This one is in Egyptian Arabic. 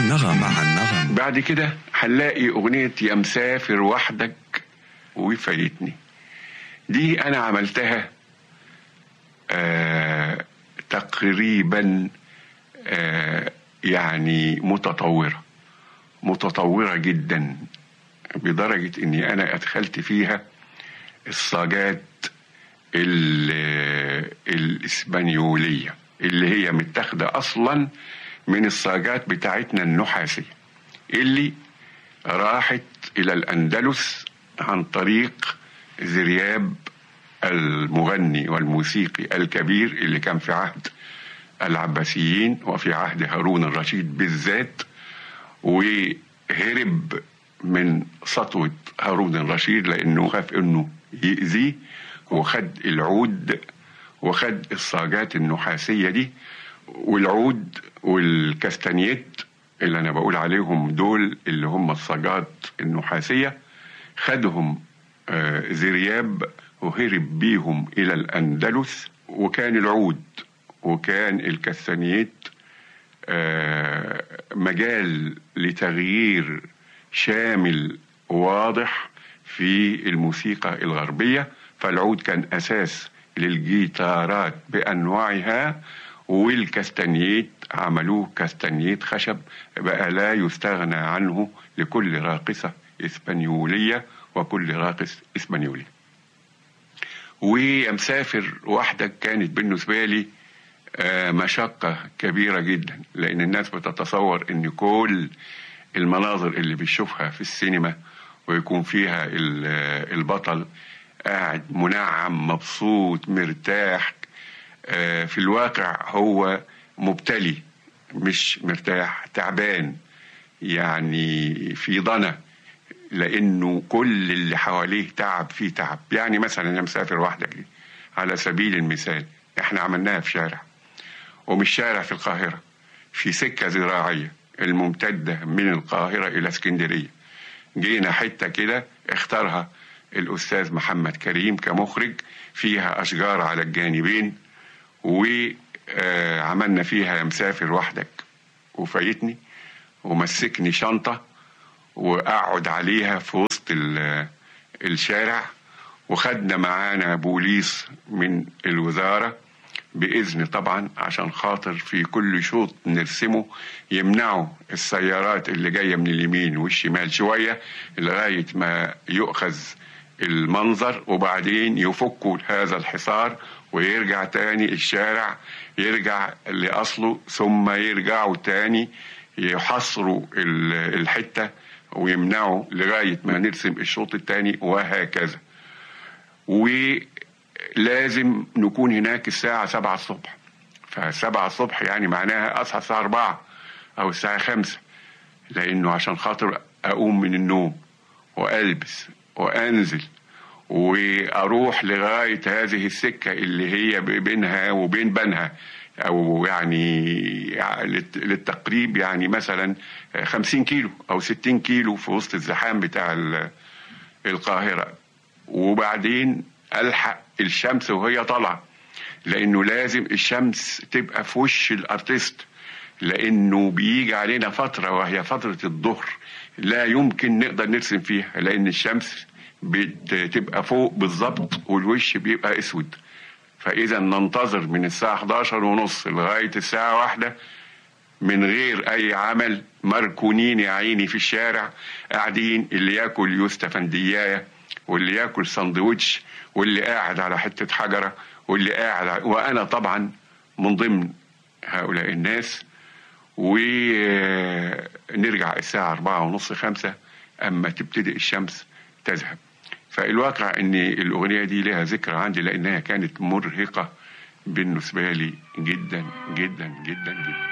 النغم مع النغم بعد كده هنلاقي أغنية يا مسافر وحدك وفايتني دي أنا عملتها آه تقريبا آه يعني متطورة متطورة جدا بدرجة إني أنا أدخلت فيها الصاجات ال- الإسبانيولية اللي هي متاخدة أصلا من الصاجات بتاعتنا النحاسية اللي راحت إلى الأندلس عن طريق زرياب المغني والموسيقي الكبير اللي كان في عهد العباسيين وفي عهد هارون الرشيد بالذات وهرب من سطوة هارون الرشيد لأنه خاف أنه يأذيه وخد العود وخد الصاجات النحاسية دي والعود والكاستانيت اللي أنا بقول عليهم دول اللي هم الصاجات النحاسية خدهم آه، زرياب وهرب بيهم إلى الأندلس وكان العود وكان الكاستانيت آه، مجال لتغيير شامل واضح في الموسيقى الغربية فالعود كان أساس للجيتارات بأنواعها والكاستانيت عملوه كاستانيت خشب بقى لا يستغنى عنه لكل راقصة إسبانيولية وكل راقص إسبانيولي ومسافر وحدك كانت بالنسبة لي آه، مشقة كبيرة جدا لأن الناس بتتصور إن كل المناظر اللي بيشوفها في السينما ويكون فيها ال- آه، البطل قاعد منعم مبسوط مرتاح آه، في الواقع هو مبتلي مش مرتاح تعبان يعني في ضنا لانه كل اللي حواليه تعب فيه تعب يعني مثلا انا مسافر وحدك دي على سبيل المثال احنا عملناها في شارع ومش شارع في القاهرة في سكة زراعية الممتدة من القاهرة إلى اسكندرية جينا حتة كده اختارها الأستاذ محمد كريم كمخرج فيها أشجار على الجانبين وعملنا فيها مسافر وحدك وفايتني ومسكني شنطة وأقعد عليها في وسط ال- الشارع وخدنا معانا بوليس من الوزارة بإذن طبعا عشان خاطر في كل شوط نرسمه يمنعوا السيارات اللي جاية من اليمين والشمال شوية لغاية ما يؤخذ المنظر وبعدين يفكوا هذا الحصار ويرجع تاني الشارع يرجع لأصله ثم يرجعوا تاني يحصروا ال- الحتة ويمنعوا لغاية ما نرسم الشوط التاني وهكذا ولازم نكون هناك الساعة سبعة الصبح فسبعة الصبح يعني معناها أصحى الساعة أربعة أو الساعة خمسة لأنه عشان خاطر أقوم من النوم وألبس وأنزل وأروح لغاية هذه السكة اللي هي بينها وبين بنها أو يعني للت- للتقريب يعني مثلا خمسين كيلو أو ستين كيلو في وسط الزحام بتاع ال- القاهرة وبعدين ألحق الشمس وهي طالعة لأنه لازم الشمس تبقى في وش الأرتيست لأنه بيجي علينا فترة وهي فترة الظهر لا يمكن نقدر نرسم فيها لأن الشمس بتبقى فوق بالظبط والوش بيبقى أسود فإذا ننتظر من الساعة 11 ونص لغاية الساعة واحدة من غير اي عمل مركونين يا عيني في الشارع قاعدين اللي ياكل يوستا فنديايه واللي ياكل سندوتش واللي قاعد على حته حجره واللي قاعد على... وانا طبعا من ضمن هؤلاء الناس ونرجع الساعة أربعة ونص خمسة أما تبتدئ الشمس تذهب فالواقع أن الأغنية دي لها ذكرى عندي لأنها كانت مرهقة بالنسبة لي جدا جدا جدا جدا